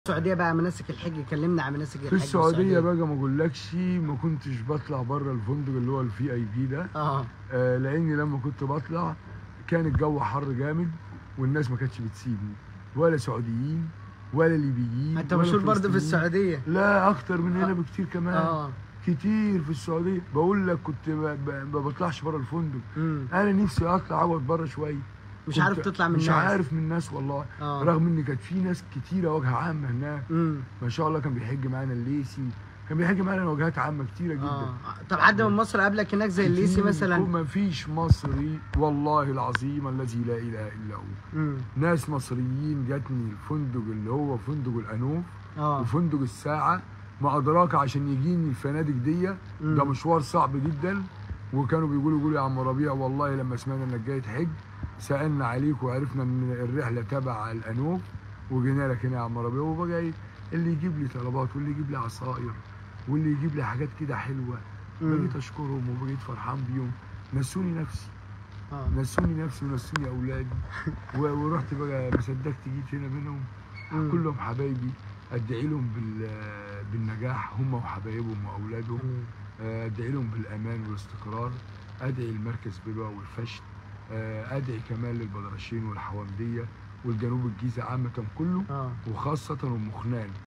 السعوديه بقى مناسك الحج كلمنا عن مناسك الحج في السعوديه بقى ما اقولكش ما كنتش بطلع بره الفندق اللي هو الفي اي بي ده اه آه لاني لما كنت بطلع كان الجو حر جامد والناس ما كانتش بتسيبني ولا سعوديين ولا ليبيين انت ولا مشهور برضه في فلسطينيين. السعوديه لا اكتر من هنا آه. بكتير كمان اه كتير في السعوديه بقول لك كنت ما ب- ما بطلعش بره الفندق امم انا نفسي اطلع اقعد بره شويه مش كنت عارف تطلع من مش الناس. عارف من الناس والله اه رغم ان كانت في ناس كتيره وجه عامه هناك امم ما شاء الله كان بيحج معانا الليسي كان بيحج معانا وجهات عامه كتيره جدا اه طب حد من مصر قابلك هناك زي الليسي كتير. مثلا ما فيش مصري والله العظيم الذي لا اله الا هو امم ناس مصريين جاتني الفندق اللي هو فندق الانوف اه وفندق الساعه ما ادراك عشان يجيني الفنادق دي مم. ده مشوار صعب جدا وكانوا بيقولوا يقولوا يا عم ربيع والله لما سمعنا انك جاي تحج سالنا عليك وعرفنا ان الرحله تبع الانوف وجينا لك هنا يا عم ربيع وبقى اللي يجيب لي طلبات واللي يجيب لي عصاير واللي يجيب لي حاجات كده حلوه مم. بقيت اشكرهم وبقيت فرحان بيهم نسوني نفسي اه نسوني نفسي ونسوني اولادي و- ورحت بقى ما صدقت جيت هنا منهم مم. كلهم حبايبي ادعي لهم بال بالنجاح هم وحبايبهم واولادهم مم. آه، ادعي لهم بالامان والاستقرار ادعي المركز بلوى والفشل آه، ادعي كمان للبدرشين والحوامديه والجنوب الجيزه عامه كله اه وخاصه ام خنان